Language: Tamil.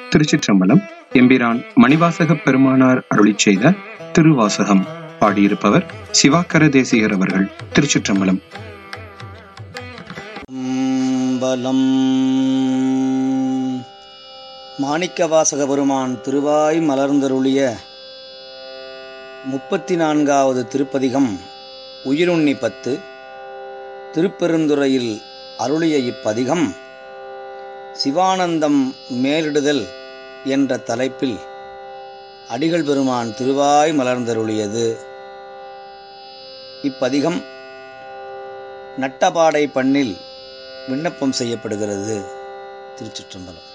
திருச்சிற்றம்பலம் எம்பிரான் மணிவாசக பெருமானார் அருளிச் செய்த திருவாசகம் பாடியிருப்பவர் சிவாக்கர தேசிகர் அவர்கள் திருச்சிற்றம்பலம் பலம் மாணிக்கவாசக பெருமான் திருவாய் மலர்ந்தருளிய முப்பத்தி நான்காவது திருப்பதிகம் உயிருண்ணி பத்து திருப்பெருந்துறையில் அருளிய இப்பதிகம் சிவானந்தம் மேலிடுதல் என்ற தலைப்பில் அடிகள் பெருமான் திருவாய் மலர்ந்தருளியது இப்பதிகம் நட்டபாடை பண்ணில் விண்ணப்பம் செய்யப்படுகிறது திருச்சிற்றம்பலம்